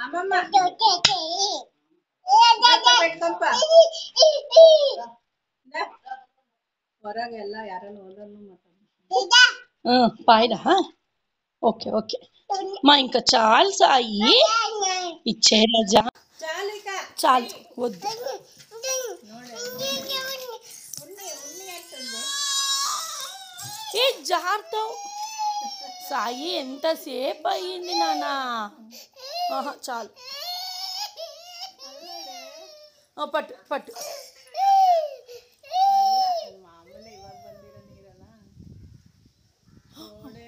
అమ్మమ్మ పెట్టుకోంప ಹೊರಗೆಲ್ಲ ಯಾರನ್ನು ಹೋದನ್ನು ಮಾತಾಡ పాయిరా ఓకే ఓకే మా ఇంకా చాలు సాయి ఇచ్చే రజా చాలిక చాలు వద్దు ఉన్ని ఉన్ని అంటుంది ఏ జారుతావు సాయి ఎంతసేపు అయ్యింది నానా ఆహా చాలు ఆ, పట్టు పట్టు ಮಾಮೂಲಿ ಇವಾಗ ಬಂದಿರೋ ನೀರಲ್ಲ ನೋಡೆ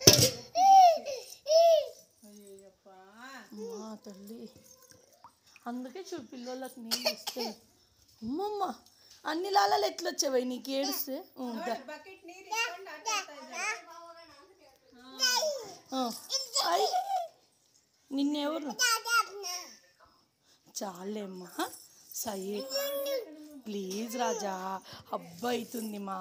ಅಯ್ಯಪ್ಪ అమ్మా తల్లి అందుకే చూడు పిల్లలకు నీళ్ళు ఇస్తే అమ్మమ్మ అన్ని లాలాలు ఎట్లా వచ్చాయి నీకు ఏడుస్తే ఊ, దా. ಬಕೆಟ್ ನೀರು ಇಟ್ಕೊಂಡು ಆಟ ಆಡ್ತಾ ಇದ್ದಾರೆ ఆ. ఐ. నిన్నెవరు చాలేమ్మా సయ్యే ప్లీజ్ రాజా అబ్బా అవుతుంది మా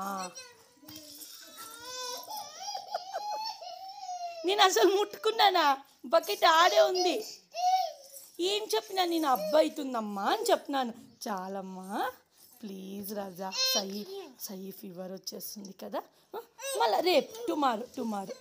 నేను అసలు ముట్టుకున్నానా బకెట్ ఆడే ఉంది ఏం చెప్పినా నేను అబ్బా అవుతుందమ్మా అని చెప్పినాను చాలమ్మా ప్లీజ్ రాజా సయ్యి సయ్యి ఫీవర్ వచ్చేస్తుంది కదా మళ్ళీ రేపు టుమారో టుమారో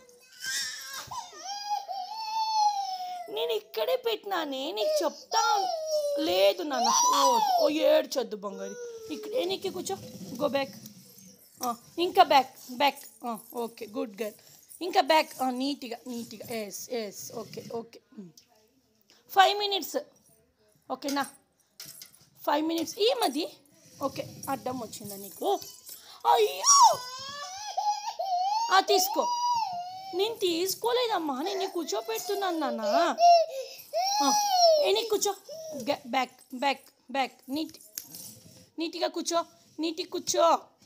నేను ఇక్కడే పెట్టినానే నీకు చెప్తా లేదు నాన్న ఓ ఓ ఏడ్చొద్దు బంగారు ఇక్కడ ఎనికి కూర్చో గో బ్యాక్ ఇంకా back back okay good girl ఇంకా బ్యాక్ నీట్గా నీట్గా yes yes okay okay five minutes ఓకేనా ఫైవ్ మినిట్స్ ఏమది ఓకే అడ్డం వచ్చిందా నీకు అయ్యో ఆ, తీసుకో నేను తీసుకోలేదమ్మా నేను నీకు కూర్చోపెడుతున్నాను నాన్న ఎన్ని కూర్చో గ- బ్యాక్ బ్యాక్ బ్యాక్ నీట్ నీట్గా కూర్చో నీట్గా కూర్చో